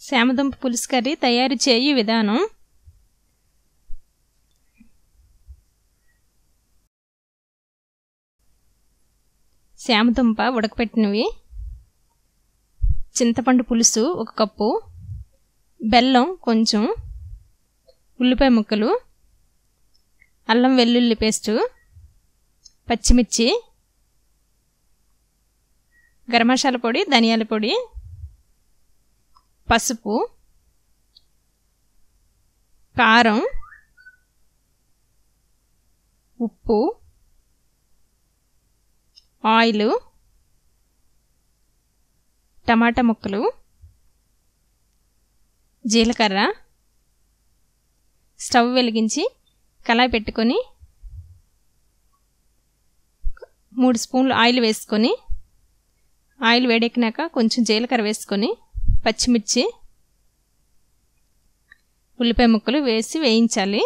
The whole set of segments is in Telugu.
శామదుంప పులుసు కర్రీ తయారు చేయు విధానం శామదుంప ఉడకపెట్టినవి చింతపండు పులుసు ఒక కప్పు బెల్లం కొంచెం ఉల్లిపాయ ముక్కలు అల్లం వెల్లుల్లి పేస్టు పచ్చిమిర్చి గరం మసాలా పొడి ధనియాల పొడి పసుపు కారం ఉప్పు ఆయిల్ టమాటా ముక్కలు జీలకర్ర స్టవ్ వెలిగించి కళాయి పెట్టుకొని మూడు స్పూన్లు ఆయిల్ వేసుకొని ఆయిల్ వేడెక్కినాక కొంచెం జీలకర్ర వేసుకొని పచ్చిమిర్చి ఉల్లిపాయ ముక్కలు వేసి వేయించాలి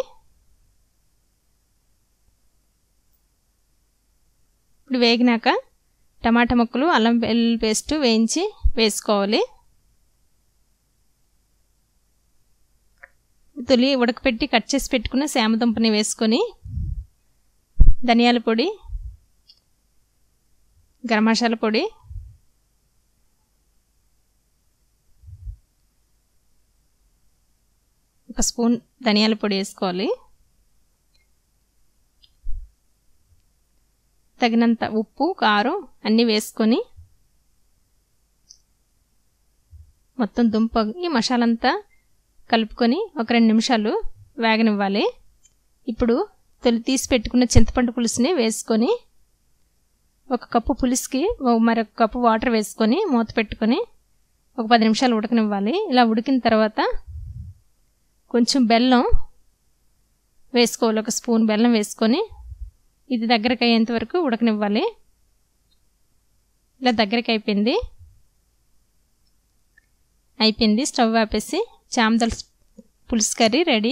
ఇప్పుడు వేగినాక టమాటా ముక్కలు అల్లం వెల్లుల్లి పేస్ట్ వేయించి వేసుకోవాలి తొలి ఉడకపెట్టి కట్ చేసి పెట్టుకున్న శామదుంపని వేసుకొని ధనియాల పొడి గరం మసాలా పొడి ఒక స్పూన్ ధనియాల పొడి వేసుకోవాలి తగినంత ఉప్పు కారం అన్నీ వేసుకొని మొత్తం దుంప ఈ మసాలంతా కలుపుకొని ఒక రెండు నిమిషాలు వేగనివ్వాలి ఇప్పుడు తొలి తీసి పెట్టుకున్న చింతపండు పులుసుని వేసుకొని ఒక కప్పు పులుసుకి మరొక కప్పు వాటర్ వేసుకొని మూత పెట్టుకొని ఒక పది నిమిషాలు ఉడకనివ్వాలి ఇలా ఉడికిన తర్వాత కొంచెం బెల్లం వేసుకోవాలి ఒక స్పూన్ బెల్లం వేసుకొని ఇది దగ్గరకు అయ్యేంత వరకు ఉడకనివ్వాలి ఇలా దగ్గరికి అయిపోయింది అయిపోయింది స్టవ్ ఆపేసి చామదల పులుసు కర్రీ రెడీ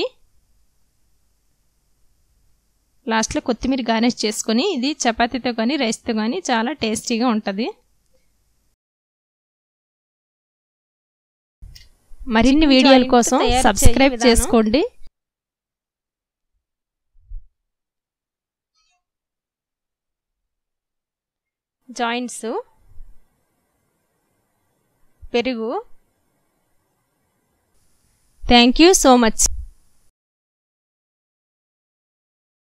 లాస్ట్లో కొత్తిమీర గార్నిష్ చేసుకొని ఇది చపాతీతో కానీ రైస్తో కానీ చాలా టేస్టీగా ఉంటుంది మరిన్ని వీడియోల కోసం సబ్స్క్రైబ్ చేసుకోండి జాయింట్స్ పెరుగు థ్యాంక్ యూ సో మచ్